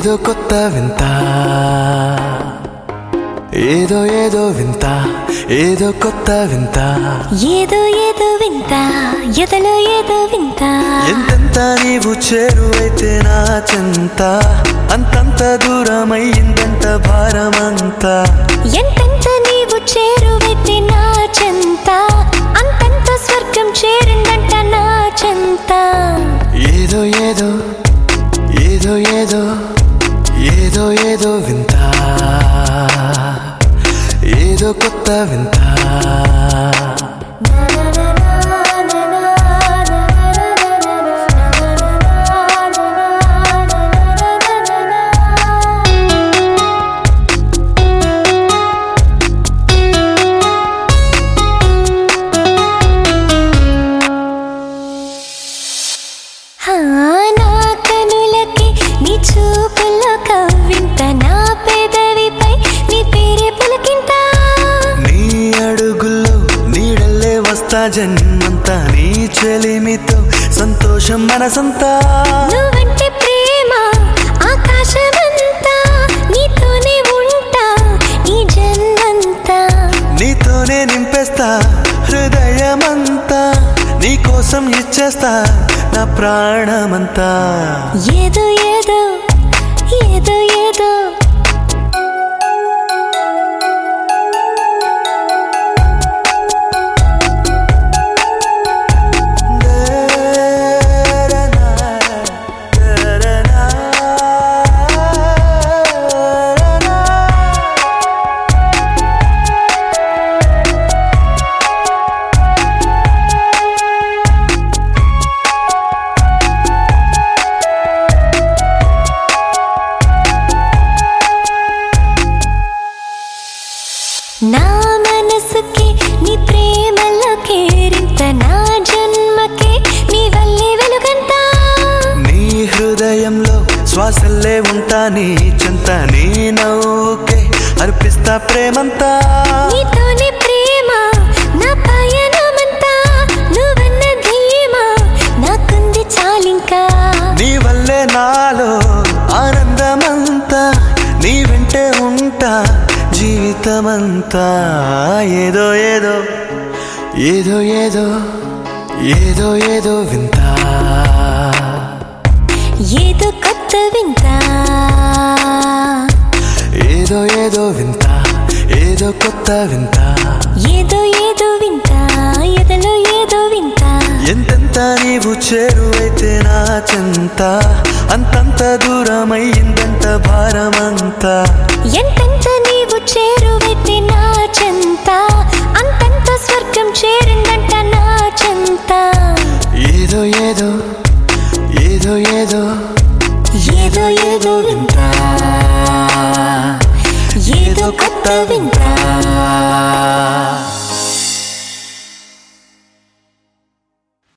ఏదో కొత్త వింత ఏదో ఏదో వింత ఏదో కొత్త వింత ఏదో ఏదో వింత ఎదలో ఏదో వింత ఎంతెంత నీవు చేరువైతే నా చెంత అంతంత దూరమయ్యిందంట భారమంతా ఎంతెంత నీవు చేరువైతే నా చెంత అంతంత స్వర్గం చేరిందంట నా చెంత ఏదో ఏదో ఏదో ఏదో ఏదో ఏదో వింత ఏదో కొత్త వింత హా, నా కనులకి నీ చూపుల్లో కవ్వింత నా పెదవిపై నీ పేరే పులకింత నీ అడుగుల్లో నీడల్లే వస్తా జన్మంతా నీ చెలిమితో సంతోషం మనసంతా నువ్వంటే ప్రేమ ఆకాశమంతా నీతోనే ఉంటా ఈ జన్మంతా నీతోనే నింపేస్తా హృదయమంతా నీ కోసం ఇచ్చేస్తా నా ప్రాణమంతా ఏదో ఏదో ఏదో ఏదో నా మనసుకి నీ ప్రేమలో కేరింత నా జన్మకి నీ వల్లే వెలుగంతా నీ హృదయంలో శ్వాసల్లే ఉంటా నీ చెంత నీ నవ్వుకే అర్పిస్తా ప్రేమంతా నీతోనే ప్రేమ నా పయనమంతా నువ్వన్న ధీమా నాకుంది చాలింకా నీ వల్లే నాలో ఆనందమంతా నీ వెంటే ఉంటా జీవితమంతా ఏదో ఏదో ఏదో ఏదో ఏదో ఏదో వింత ఏదో కొత్త వింత ఏదో ఏదో వింత ఏదో కొత్త వింత ఏదో ఏదో వింత ఎదలో ఏదో వింత ఎంతెంత నీవు చేరువైతే నా చెంత అంతంత దూరమయ్యిందంట భారమంతా ఎంతెంత నీవు చేరువైతే నా చెంత అంతంత స్వర్గం చేరిందంట నా చెంత ఏదో ఏదో ఏదో ఏదో ఏదో ఏదో వింత ఏదో కొత్త వింత